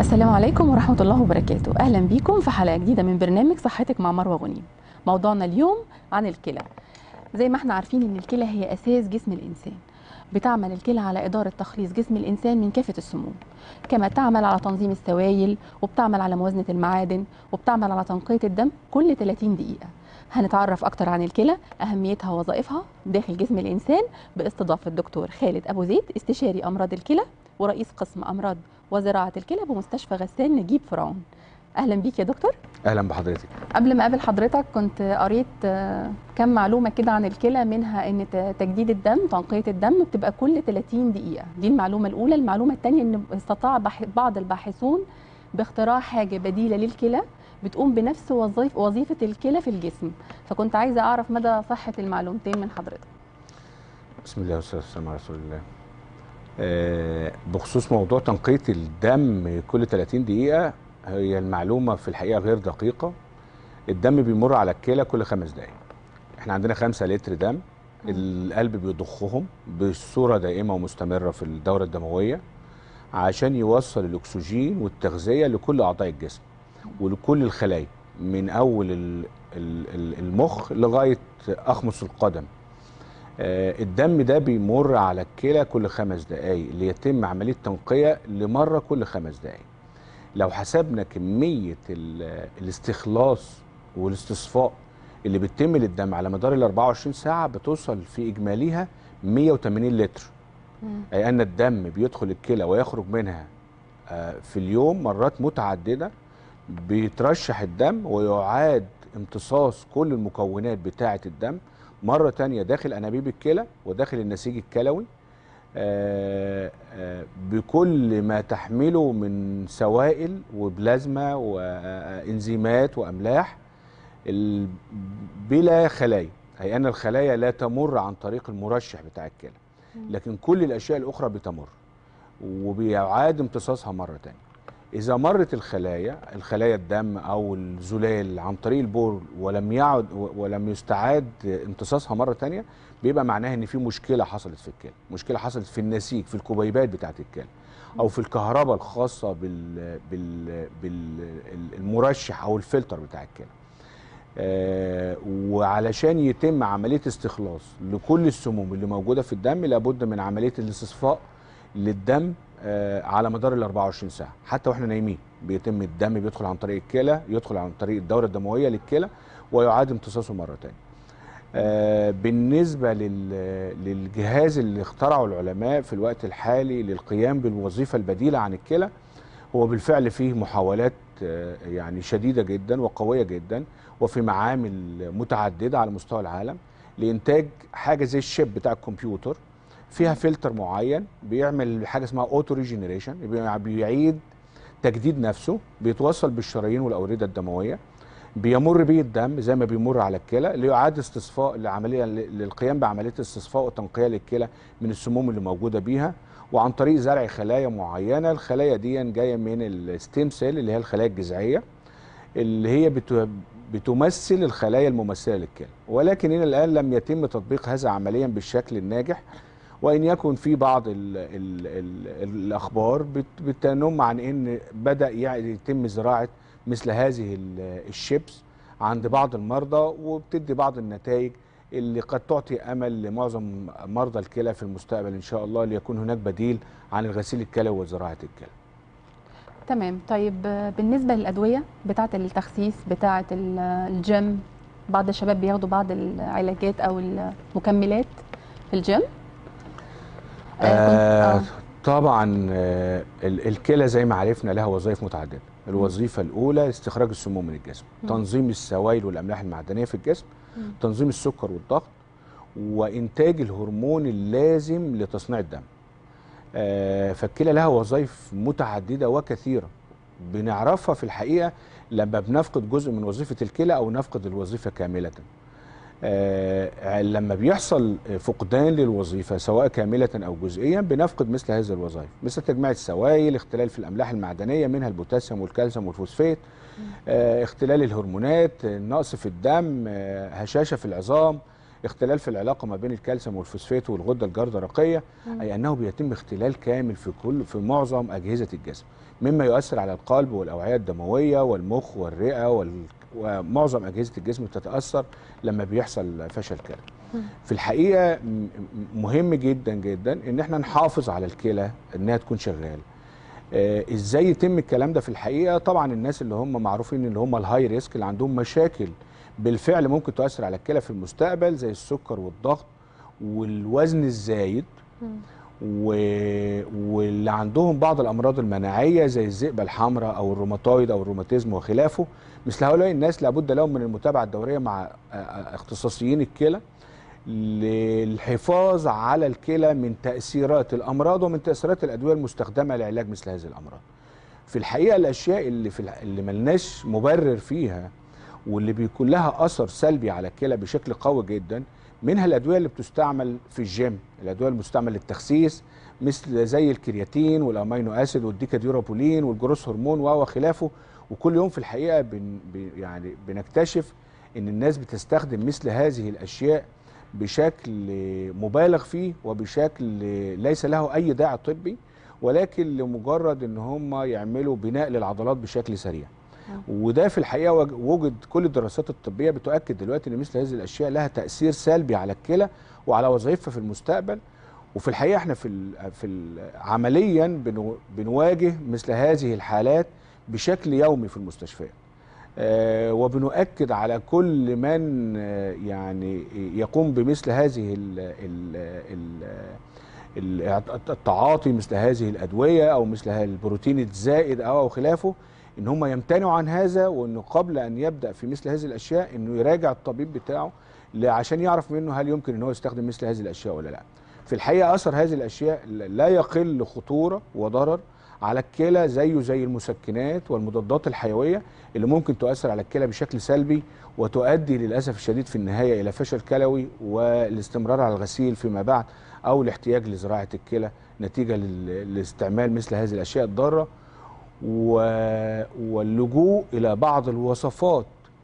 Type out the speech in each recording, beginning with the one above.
السلام عليكم ورحمة الله وبركاته أهلا بيكم في حلقة جديدة من برنامج صحتك مع مروة غنيم موضوعنا اليوم عن الكلى زي ما احنا عارفين ان الكلى هي أساس جسم الإنسان بتعمل الكلى على إدارة تخليص جسم الإنسان من كافة السموم كما تعمل على تنظيم السوائل وبتعمل على موازنة المعادن وبتعمل على تنقية الدم كل 30 دقيقة هنتعرف أكتر عن الكلى أهميتها ووظائفها داخل جسم الإنسان باستضافة الدكتور خالد أبو زيد استشاري أمراض الكلى ورئيس قسم أمراض وزراعة الكلى بمستشفى غسان نجيب فرعون أهلا بيك يا دكتور اهلا بحضرتك قبل ما اقابل حضرتك كنت قريت آه، كم معلومه كده عن الكلى منها ان ت- تجديد الدم تنقيه الدم بتبقى كل 30 دقيقه دي المعلومه الاولى المعلومه الثانيه ان استطاع بح- بعض الباحثون باختراع حاجه بديله للكلى بتقوم بنفس وظيف وظيفه الكلى في الجسم فكنت عايزه اعرف مدى صحه المعلومتين من حضرتك بسم الله والصلاه والسلام على رسول الله آه، بخصوص موضوع تنقيه الدم كل 30 دقيقه هي المعلومه في الحقيقه غير دقيقه الدم بيمر على الكلى كل خمس دقائق احنا عندنا خمسة لتر دم القلب بيضخهم بصوره دائمه ومستمره في الدوره الدمويه عشان يوصل الاكسجين والتغذيه لكل اعضاء الجسم ولكل الخلايا من اول ال- ال- ال- المخ لغايه اخمص القدم آه، الدم ده بيمر على الكلى كل خمس دقايق ليتم عملية تنقية لمرة كل خمس دقايق لو حسبنا كمية ال- الاستخلاص والاستصفاء اللي بتتم للدم على مدار ال 24 ساعة بتوصل في إجماليها 180 لتر أي أن الدم بيدخل الكلى ويخرج منها آه، في اليوم مرات متعددة بيترشح الدم ويعاد امتصاص كل المكونات بتاعة الدم مرة تانية داخل أنابيب الكلى وداخل النسيج الكلوي آه، آه، بكل ما تحمله من سوائل وبلازما وانزيمات واملاح ال- بلا خلايا اي ان الخلايا لا تمر عن طريق المرشح بتاع الكلى لكن كل الاشياء الاخرى بتمر وبيعاد امتصاصها مره تانية اذا مرت الخلايا الخلايا الدم او الزلال عن طريق البول ولم يعد ولم يستعاد امتصاصها مره تانية بيبقى معناها ان في مشكله حصلت في الكلى مشكله حصلت في النسيج في الكبيبات بتاعه الكلى او في الكهرباء الخاصه بال بال بالمرشح او الفلتر بتاع الكلى آه، وعلشان يتم عمليه استخلاص لكل السموم اللي موجوده في الدم لابد من عمليه الاستصفاء للدم آه، على مدار ال 24 ساعه حتى واحنا نايمين بيتم الدم بيدخل عن طريق الكلى يدخل عن طريق الدوره الدمويه للكلى ويعاد امتصاصه مره ثانيه آه، بالنسبه لل- للجهاز اللي اخترعه العلماء في الوقت الحالي للقيام بالوظيفه البديله عن الكلى هو بالفعل فيه محاولات آه، يعني شديده جدا وقويه جدا وفي معامل متعدده على مستوى العالم لانتاج حاجه زي الشيب بتاع الكمبيوتر فيها فلتر معين بيعمل حاجه اسمها اوتو ريجنريشن بيعيد تجديد نفسه بيتوصل بالشرايين والاورده الدمويه بيمر بيه الدم زي ما بيمر على الكلى ليعاد استصفاء لعمليه للقيام بعمليه استصفاء وتنقيه للكلى من السموم اللي موجوده بيها وعن طريق زرع خلايا معينه الخلايا دي جايه من الستيم سيل اللي هي الخلايا الجذعيه اللي هي بت- بتمثل الخلايا الممثله للكلى ولكن الى الان لم يتم تطبيق هذا عمليا بالشكل الناجح وان يكن في بعض ال ال ال الاخبار بت- بتنم عن ان بدا يع- يتم زراعه مثل هذه ال- الشيبس عند بعض المرضى وبتدي بعض النتائج اللي قد تعطي امل لمعظم مرضى الكلى في المستقبل ان شاء الله ليكون هناك بديل عن الغسيل الكلوي وزراعه الكلى. تمام طيب آه، بالنسبه للادويه بتاعه التخسيس بتاعه ال- الجيم بعض الشباب بياخدوا بعض العلاجات او المكملات في الجيم آه آه كنت- طبعا آه ال- الكلى زي ما عرفنا لها وظائف متعدده الوظيفه الاولى استخراج السموم من الجسم مم. تنظيم السوائل والاملاح المعدنيه في الجسم مم. تنظيم السكر والضغط وانتاج الهرمون اللازم لتصنيع الدم آه فالكلى لها وظائف متعدده وكثيره بنعرفها في الحقيقه لما بنفقد جزء من وظيفه الكلى او نفقد الوظيفه كامله آه، لما بيحصل فقدان للوظيفه سواء كامله او جزئيا بنفقد مثل هذه الوظائف مثل تجميع السوائل اختلال في الاملاح المعدنيه منها البوتاسيوم والكالسيوم والفوسفات آه، اختلال الهرمونات النقص في الدم آه، هشاشه في العظام اختلال في العلاقه ما بين الكالسيوم والفوسفات والغده الجردرقيه مم. اي انه بيتم اختلال كامل في كل في معظم اجهزه الجسم مما يؤثر على القلب والاوعيه الدمويه والمخ والرئه وال... ومعظم اجهزه الجسم بتتاثر لما بيحصل فشل كلى مم. في الحقيقه م- م- مهم جدا جدا ان احنا نحافظ على الكلى انها تكون شغاله آه، ازاي يتم الكلام ده في الحقيقه طبعا الناس اللي هم معروفين اللي هم الهاي ريسك اللي عندهم مشاكل بالفعل ممكن تؤثر على الكلى في المستقبل زي السكر والضغط والوزن الزايد مم. و... واللي عندهم بعض الامراض المناعيه زي الذئبه الحمراء او الروماتويد او الروماتيزم وخلافه مثل هؤلاء الناس لابد لهم من المتابعه الدوريه مع آه، آه، اختصاصيين الكلى للحفاظ على الكلى من تاثيرات الامراض ومن تاثيرات الادويه المستخدمه لعلاج مثل هذه الامراض في الحقيقه الاشياء اللي في الح- اللي ملناش مبرر فيها واللي بيكون لها اثر سلبي على الكلى بشكل قوي جدا منها الادويه اللي بتستعمل في الجيم الادويه المستعمل للتخسيس مثل زي الكرياتين والامينو اسيد والديكاديورابولين والجروس هرمون وخلافه وكل يوم في الحقيقه بن بي- يعني بنكتشف ان الناس بتستخدم مثل هذه الاشياء بشكل مبالغ فيه وبشكل ليس له اي داعي طبي ولكن لمجرد ان هم يعملوا بناء للعضلات بشكل سريع وده في الحقيقه وج- وجد كل الدراسات الطبيه بتؤكد دلوقتي ان مثل هذه الاشياء لها تاثير سلبي على الكلى وعلى وظائفها في المستقبل وفي الحقيقه احنا في ال في ال عمليا بنو- بنواجه مثل هذه الحالات بشكل يومي في المستشفيات آه، وبنؤكد على كل من آه، يعني يقوم بمثل هذه ال ال ال ال- التعاطي مثل هذه الادويه او مثل هذا البروتين الزائد او او خلافه ان هم يمتنعوا عن هذا وانه قبل ان يبدا في مثل هذه الاشياء انه يراجع الطبيب بتاعه ل- عشان يعرف منه هل يمكن ان هو يستخدم مثل هذه الاشياء ولا لا. في الحقيقه اثر هذه الاشياء لا يقل خطوره وضرر على الكلى زيه زي المسكنات والمضادات الحيويه اللي ممكن تؤثر على الكلى بشكل سلبي وتؤدي للاسف الشديد في النهايه الى فشل كلوي والاستمرار على الغسيل فيما بعد او الاحتياج لزراعه الكلى نتيجه لل- لاستعمال مثل هذه الاشياء الضاره و- واللجوء الى بعض الوصفات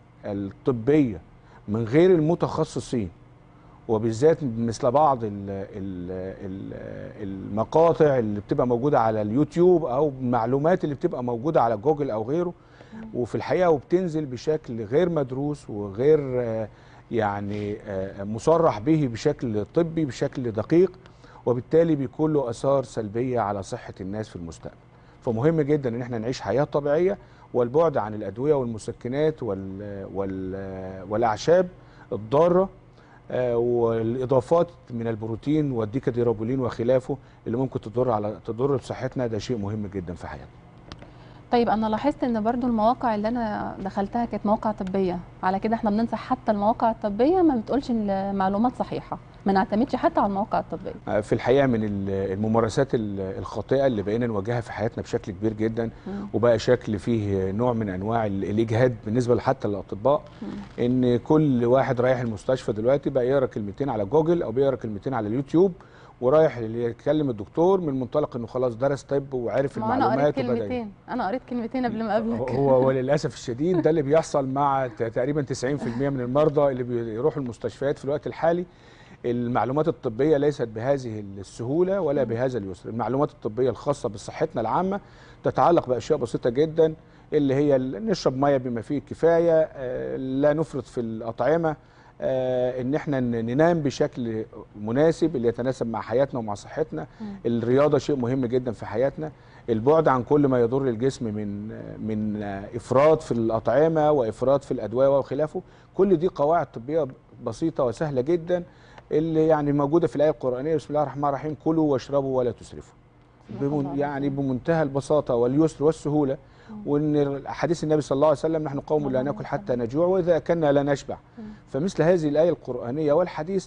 الطبيه من غير المتخصصين وبالذات مثل بعض ال ال ال المقاطع اللي بتبقى موجوده على اليوتيوب او المعلومات اللي بتبقى موجوده على جوجل او غيره وفي الحقيقه وبتنزل بشكل غير مدروس وغير آه، يعني آه، مصرح به بشكل طبي بشكل دقيق وبالتالي بيكون له اثار سلبيه على صحه الناس في المستقبل فمهم جدا ان احنا نعيش حياه طبيعيه والبعد عن الادويه والمسكنات وال وال والاعشاب الضاره آه، والاضافات من البروتين والديكاديرابولين وخلافه اللي ممكن تضر على تضر بصحتنا ده شيء مهم جدا في حياتنا طيب انا لاحظت ان برضو المواقع اللي انا دخلتها كانت مواقع طبيه على كده احنا بننصح حتى المواقع الطبيه ما بتقولش المعلومات صحيحه ما نعتمدش حتى على المواقع الطبيه آه، في الحقيقه من ال- الممارسات ال- الخاطئه اللي بقينا نواجهها في حياتنا بشكل كبير جدا مم. وبقى شكل فيه نوع من انواع ال- الاجهاد بالنسبه حتى للاطباء ان كل واحد رايح المستشفى دلوقتي بقى يقرا كلمتين على جوجل او بيقرا كلمتين على اليوتيوب ورايح يكلم الدكتور من منطلق انه خلاص درس طب وعارف ما انا قريت المعلومات وبدا كلمتين انا قريت كلمتين قبل ما اقابلك هو وللاسف الشديد ده اللي بيحصل مع ت- تقريبا 90% من المرضى اللي بيروحوا المستشفيات في الوقت الحالي المعلومات الطبيه ليست بهذه السهوله ولا بهذا اليسر المعلومات الطبيه الخاصه بصحتنا العامه تتعلق باشياء بسيطه جدا اللي هي ال- نشرب ميه بما فيه الكفايه آه، لا نفرط في الاطعمه آه، ان احنا ن- ننام بشكل مناسب اللي يتناسب مع حياتنا ومع صحتنا مم. الرياضه شيء مهم جدا في حياتنا البعد عن كل ما يضر الجسم من من افراط في الاطعمه وافراط في الادويه وخلافه كل دي قواعد طبيه بسيطه وسهله جدا اللي يعني موجوده في الايه القرانيه بسم الله الرحمن الرحيم كلوا واشربوا ولا تسرفوا بمن يعني بمنتهى البساطه واليسر والسهوله وان حديث النبي صلى الله عليه وسلم نحن قوم لا ناكل حتى نجوع واذا اكلنا لا نشبع فمثل هذه الايه القرانيه والحديث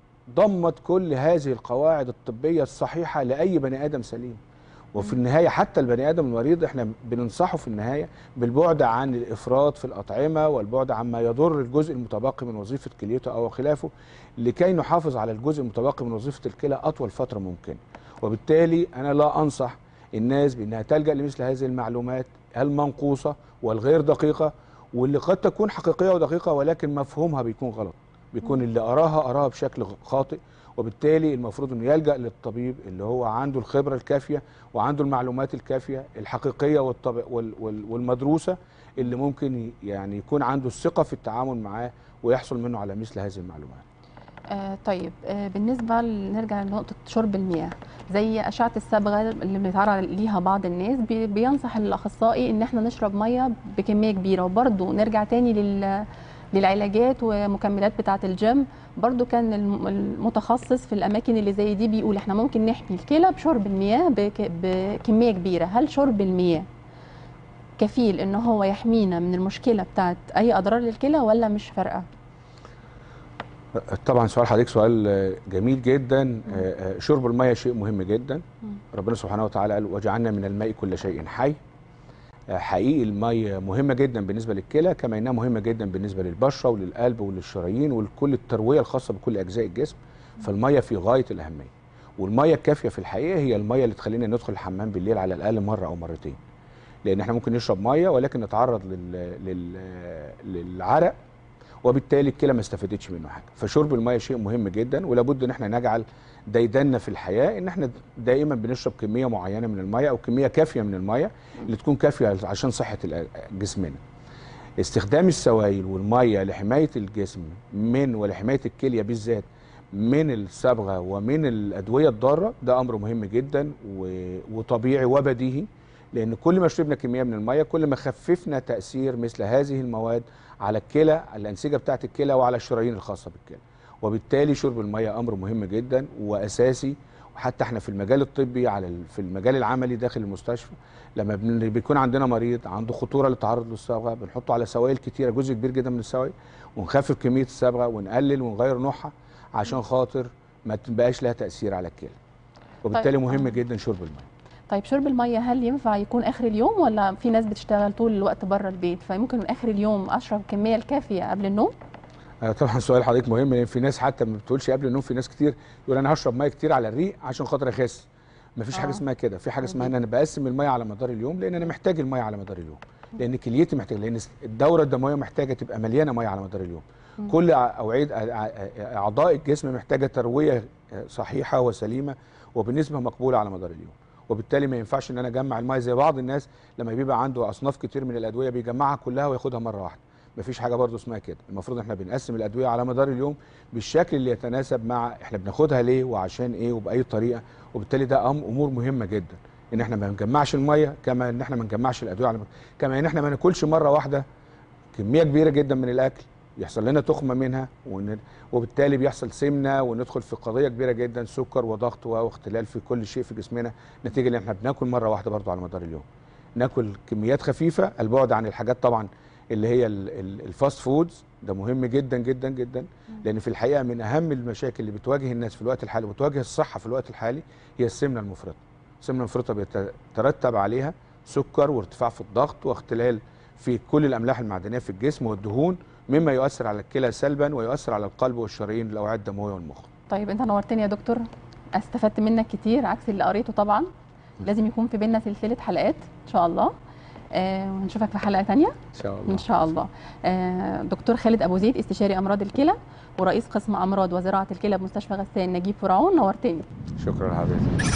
ضمت كل هذه القواعد الطبيه الصحيحه لاي بني ادم سليم وفي النهايه حتى البني ادم المريض احنا بننصحه في النهايه بالبعد عن الافراط في الاطعمه والبعد عما يضر الجزء المتبقي من وظيفه كليته او خلافه لكي نحافظ على الجزء المتبقي من وظيفه الكلى اطول فتره ممكنه وبالتالي انا لا انصح الناس بانها تلجا لمثل هذه المعلومات المنقوصه والغير دقيقه واللي قد تكون حقيقيه ودقيقه ولكن مفهومها بيكون غلط بيكون اللي قراها قراها بشكل خاطئ وبالتالي المفروض انه يلجا للطبيب اللي هو عنده الخبره الكافيه وعنده المعلومات الكافيه الحقيقيه والطب... وال... وال... والمدروسه اللي ممكن ي- يعني يكون عنده الثقه في التعامل معاه ويحصل منه على مثل هذه المعلومات آه طيب آه بالنسبة ل- نرجع لنقطة شرب المياه زي أشعة الصبغة اللي بيتعرض ليها بعض الناس بي بينصح الأخصائي إن احنا نشرب مية بكمية كبيرة وبرضه نرجع تاني لل للعلاجات ومكملات بتاعة الجيم برضو كان الم- المتخصص في الأماكن اللي زي دي بيقول احنا ممكن نحمي الكلى بشرب المياه بك- بكمية كبيرة هل شرب المياه كفيل ان هو يحمينا من المشكلة بتاعت أي أضرار للكلى ولا مش فارقة؟ طبعا سؤال حضرتك سؤال آه، جميل جدا آه، آه، شرب الميه شيء مهم جدا مم. ربنا سبحانه وتعالى قال وجعلنا من الماء كل شيء حي آه، حقيقي الميه مهمه جدا بالنسبه للكلى كما انها مهمه جدا بالنسبه للبشره وللقلب وللشرايين ولكل الترويه الخاصه بكل اجزاء الجسم فالميه في غايه الاهميه والميه الكافيه في الحقيقه هي الميه اللي تخلينا ندخل الحمام بالليل على الاقل مره او مرتين لان احنا ممكن نشرب ميه ولكن نتعرض لل... لل... للعرق وبالتالي الكلى ما استفادتش منه حاجه فشرب الميه شيء مهم جدا ولابد ان احنا نجعل ديدنا في الحياه ان احنا دائما بنشرب كميه معينه من الميه او كميه كافيه من الميه اللي تكون كافيه عشان صحه الأ- جسمنا استخدام السوائل والميه لحمايه الجسم من ولحمايه الكليه بالذات من الصبغه ومن الادويه الضاره ده امر مهم جدا و- وطبيعي وبديهي لان كل ما شربنا كميه من الميه كل ما خففنا تاثير مثل هذه المواد على الكلى على الانسجه بتاعه الكلى وعلى الشرايين الخاصه بالكلى وبالتالي شرب الميه امر مهم جدا واساسي وحتى احنا في المجال الطبي على ال- في المجال العملي داخل المستشفى لما بن- بيكون عندنا مريض عنده خطوره للتعرض للصبغه بنحطه على سوائل كتيره جزء كبير جدا من السوائل ونخفف كميه الصبغه ونقلل ونغير نوعها عشان خاطر ما تبقاش لها تاثير على الكلى وبالتالي طيب، مهم آه. جدا شرب الميه طيب شرب المية هل ينفع يكون آخر اليوم ولا في ناس بتشتغل طول الوقت بره البيت فممكن من آخر اليوم أشرب الكمية الكافية قبل النوم؟ آه، طبعا سؤال حضرتك مهم لان في ناس حتى ما بتقولش قبل النوم في ناس كتير يقول انا هشرب ميه كتير على الريق عشان خاطر اخس ما فيش حاجه آه. اسمها كده في حاجه اسمها ان جميل. انا بقسم الميه على مدار اليوم لان انا محتاج الميه على مدار اليوم لان كليتي محتاجه لان الدوره الدمويه محتاجه تبقى مليانه ميه على مدار اليوم مم. كل ع- اوعيه ع- ع- اعضاء الجسم محتاجه ترويه آه، صحيحه وسليمه وبنسبه مقبوله على مدار اليوم وبالتالي ما ينفعش ان انا اجمع الميه زي بعض الناس لما بيبقى عنده اصناف كتير من الادويه بيجمعها كلها وياخدها مره واحده مفيش حاجه برضو اسمها كده المفروض احنا بنقسم الادويه على مدار اليوم بالشكل اللي يتناسب مع احنا بناخدها ليه وعشان ايه وباي طريقه وبالتالي ده أم- امور مهمه جدا ان احنا ما نجمعش الميه كما ان احنا ما نجمعش الادويه على كما ان احنا ما ناكلش مره واحده كميه كبيره جدا من الاكل يحصل لنا تخمه منها ون... وبالتالي بيحصل سمنه وندخل في قضيه كبيره جدا سكر وضغط واختلال في كل شيء في جسمنا نتيجه ان احنا بناكل مره واحده برضو على مدار اليوم ناكل كميات خفيفه البعد عن الحاجات طبعا اللي هي ال- ال- الفاست فودز ده مهم جدا جدا جدا لان في الحقيقه من اهم المشاكل اللي بتواجه الناس في الوقت الحالي وبتواجه الصحه في الوقت الحالي هي السمنه المفرطه السمنه المفرطه بيترتب عليها سكر وارتفاع في الضغط واختلال في كل الاملاح المعدنيه في الجسم والدهون مما يؤثر على الكلى سلبا ويؤثر على القلب والشرايين والاوعيه الدمويه والمخ طيب أنت نورتني يا دكتور استفدت منك كتير عكس اللي قريته طبعا لازم يكون في بينا سلسلة حلقات إن شاء الله آه ونشوفك في حلقة تانية ان شاء الله إن شاء الله آه دكتور خالد أبو زيد استشاري أمراض الكلى ورئيس قسم أمراض وزراعة الكلى بمستشفى غسان نجيب فرعون نورتني شكرا حضرتك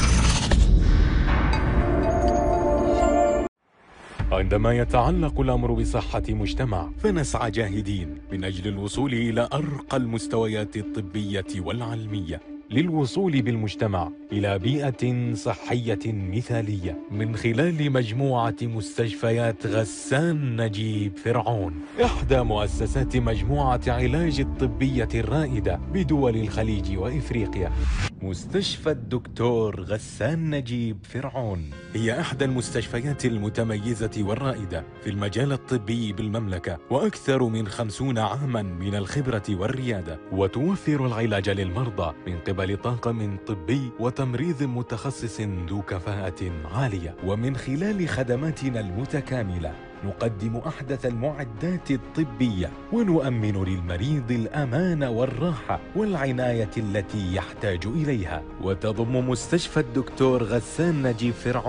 عندما يتعلق الامر بصحه مجتمع فنسعى جاهدين من اجل الوصول الى ارقى المستويات الطبيه والعلميه للوصول بالمجتمع الى بيئه صحيه مثاليه من خلال مجموعه مستشفيات غسان نجيب فرعون احدى مؤسسات مجموعه علاج الطبيه الرائده بدول الخليج وافريقيا مستشفى الدكتور غسان نجيب فرعون هي احدى المستشفيات المتميزه والرائده في المجال الطبي بالمملكه واكثر من خمسون عاما من الخبره والرياده وتوفر العلاج للمرضى من قبل طاقم طبي وتمريض متخصص ذو كفاءه عاليه ومن خلال خدماتنا المتكامله نقدم احدث المعدات الطبيه ونؤمن للمريض الامان والراحه والعنايه التي يحتاج اليها وتضم مستشفى الدكتور غسان نجيب فرعون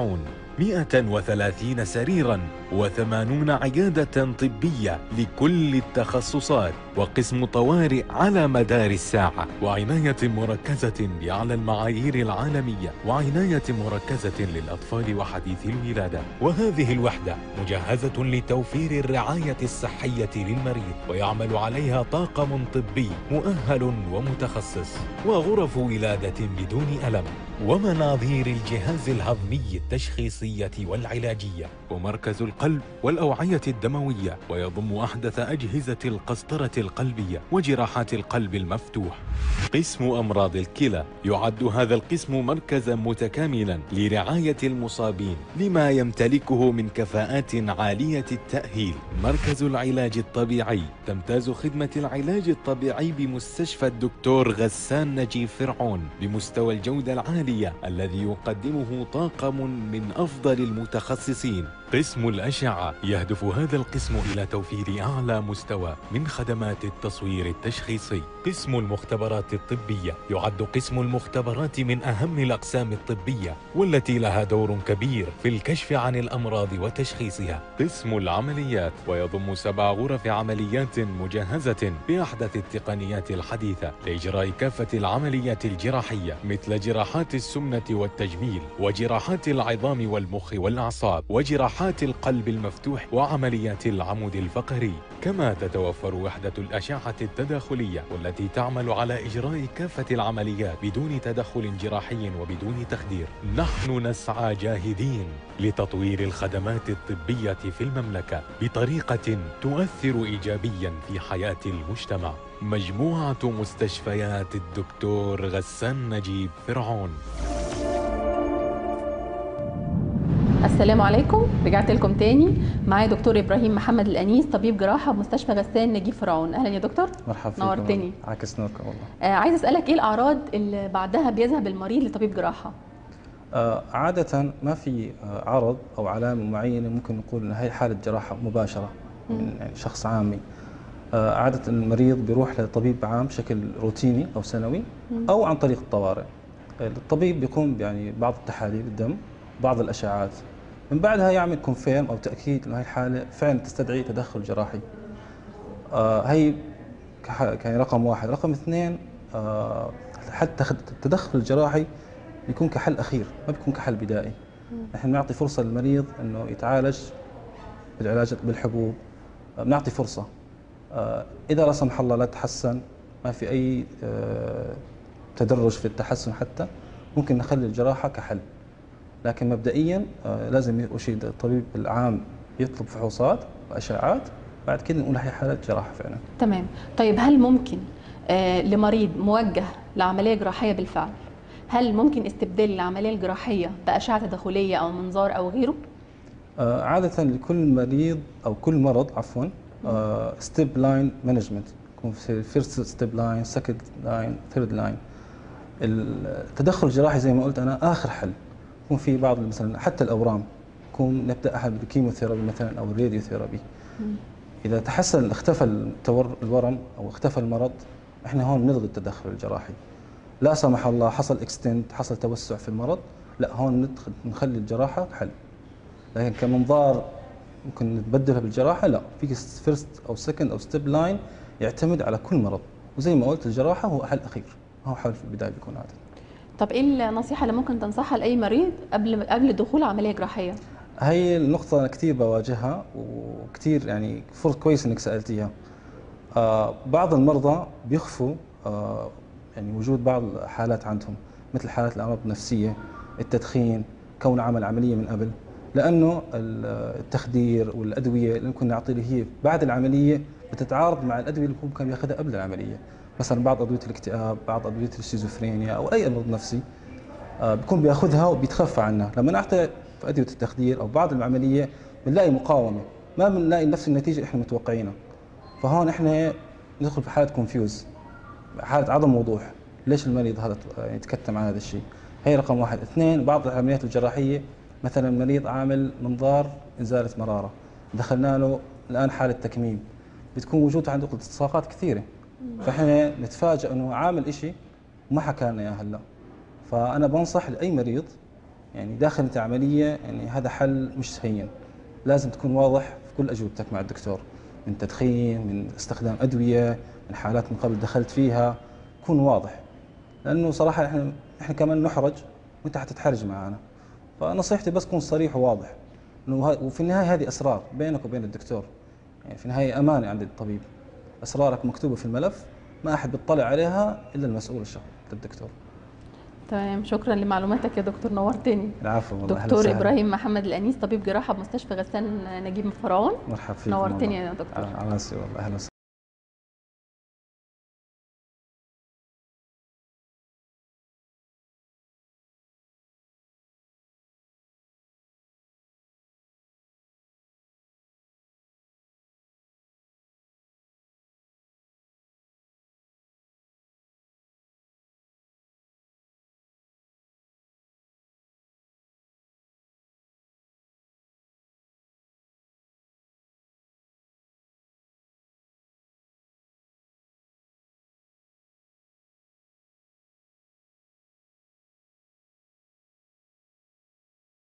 130 سريرا و80 عيادة طبية لكل التخصصات وقسم طوارئ على مدار الساعة وعناية مركزة بأعلى المعايير العالمية وعناية مركزة للأطفال وحديث الولادة وهذه الوحدة مجهزة لتوفير الرعاية الصحية للمريض ويعمل عليها طاقم طبي مؤهل ومتخصص وغرف ولادة بدون ألم ومناظير الجهاز الهضمي التشخيصية والعلاجية ومركز القلب والأوعية الدموية ويضم أحدث أجهزة القسطرة القلبية وجراحات القلب المفتوح قسم أمراض الكلى يعد هذا القسم مركزا متكاملا لرعاية المصابين لما يمتلكه من كفاءات عالية التأهيل مركز العلاج الطبيعي تمتاز خدمة العلاج الطبيعي بمستشفى الدكتور غسان نجيب فرعون بمستوى الجودة العالية الذي يقدمه طاقم من أفضل المتخصصين قسم الأشعة يهدف هذا القسم إلى توفير أعلى مستوى من خدمات التصوير التشخيصي قسم المختبرات الطبية يعد قسم المختبرات من أهم الأقسام الطبية والتي لها دور كبير في الكشف عن الأمراض وتشخيصها قسم العمليات ويضم سبع غرف عمليات مجهزة بأحدث التقنيات الحديثة لإجراء كافة العمليات الجراحية مثل جراحات السمنة والتجميل وجراحات العظام والمخ والأعصاب وجراحات القلب المفتوح وعمليات العمود الفقري كما تتوفر وحدة الأشعة التداخلية والتي تعمل على إجراء كافة العمليات بدون تدخل جراحي وبدون تخدير نحن نسعى جاهدين لتطوير الخدمات الطبية في المملكة بطريقة تؤثر إيجابيا في حياة المجتمع مجموعة مستشفيات الدكتور غسان نجيب فرعون السلام عليكم رجعت لكم تاني معايا دكتور ابراهيم محمد الانيس طبيب جراحه بمستشفى غسان نجيب فرعون اهلا يا دكتور مرحبا فيك نورتني. عاكس نوركم والله آه عايز اسالك ايه الاعراض اللي بعدها بيذهب المريض لطبيب جراحه آه عادة ما في آه عرض أو علامة معينة ممكن نقول إن هي حالة جراحة مباشرة من يعني شخص عامي آه عادة المريض بيروح لطبيب عام بشكل روتيني أو سنوي أو عن طريق الطوارئ آه، الطبيب بيقوم يعني بعض التحاليل الدم بعض الأشعات من بعدها يعمل كونفيرم أو تأكيد إنه هاي الحالة فعلا تستدعي تدخل جراحي آه هي كح- يعني رقم واحد رقم اثنين آه حتى خد- التدخل الجراحي بيكون كحل اخير ما بيكون كحل بدائي نحن بنعطي فرصه للمريض انه يتعالج بالعلاج بالحبوب آه، بنعطي فرصه آه، اذا لا سمح الله لا تحسن ما في اي آه، تدرج في التحسن حتى ممكن نخلي الجراحه كحل لكن مبدئيا آه، لازم اول شيء الطبيب العام يطلب فحوصات واشعات بعد كده نقول هي حاله جراحه فعلا تمام طيب هل ممكن آه لمريض موجه لعمليه جراحيه بالفعل هل ممكن استبدال العمليه الجراحيه باشعه تداخليه او منظار او غيره آه، عادة لكل مريض أو كل مرض عفوا ستيب لاين مانجمنت يكون في فيرست ستيب لاين سكند لاين ثيرد لاين التدخل الجراحي زي ما قلت أنا آخر حل يكون في بعض مثلا حتى الأورام يكون نبدأها بالكيموثيرابي مثلا أو الراديوثيرابي إذا تحسن اختفى التور الورم أو اختفى المرض احنا هون نلغي التدخل الجراحي لا سمح الله حصل اكستنت حصل توسع في المرض لا هون ندخل نخلي الجراحة حل لكن كمنظار ممكن نتبدلها بالجراحه لا في فيرست او سكند او ستيب لاين يعتمد على كل مرض وزي ما قلت الجراحه هو حل اخير ما هو حل في البدايه بيكون عاده طب ايه النصيحه اللي ممكن تنصحها لاي مريض قبل قبل دخول عمليه جراحيه هي النقطة أنا كثير بواجهها وكثير يعني فرص كويس إنك سألتيها. آه بعض المرضى بيخفوا آه يعني وجود بعض الحالات عندهم مثل حالات الأمراض النفسية، التدخين، كون عمل عملية من قبل، لأنه ال- التخدير والأدوية اللي ممكن نعطيه اللي هي بعد العملية بتتعارض مع الأدوية اللي هو كان بياخذها قبل العملية. مثلا بعض أدوية الاكتئاب، بعض أدوية الشيزوفرينيا أو أي مرض نفسي آه، بيكون بياخذها وبيتخفى عنها لما نعطي ادويه التخدير او بعد العمليه بنلاقي مقاومه ما بنلاقي نفس النتيجه اللي احنا متوقعينها فهون احنا ندخل في حاله كونفيوز حاله عدم وضوح ليش المريض هذا يعني يتكتم عن هذا الشيء هي رقم واحد اثنين بعض العمليات الجراحيه مثلا المريض عامل منظار ازاله مراره دخلنا له الان حاله تكميم بتكون وجوده عنده التصاقات كثيره فاحنا نتفاجئ انه عامل شيء وما حكى لنا اياه هلا فانا بنصح لاي مريض يعني داخل انت عمليه يعني هذا حل مش هين لازم تكون واضح في كل اجوبتك مع الدكتور من تدخين من استخدام ادويه من حالات من قبل دخلت فيها كون واضح لانه صراحه احنا احنا كمان نحرج وانت حتتحرج معنا فنصيحتي بس كون صريح وواضح انه ه- وفي النهايه هذه اسرار بينك وبين الدكتور يعني في النهايه امانه عند الطبيب اسرارك مكتوبه في الملف ما احد بيطلع عليها الا المسؤول الشخص الدكتور تمام شكرا لمعلوماتك يا دكتور نورتني العفو والله أهلا دكتور وسهلا. ابراهيم محمد الانيس طبيب جراحه بمستشفى غسان نجيب فرعون مرحبا فيك نورتني والله. يا دكتور على راسي والله اهلا وسهلا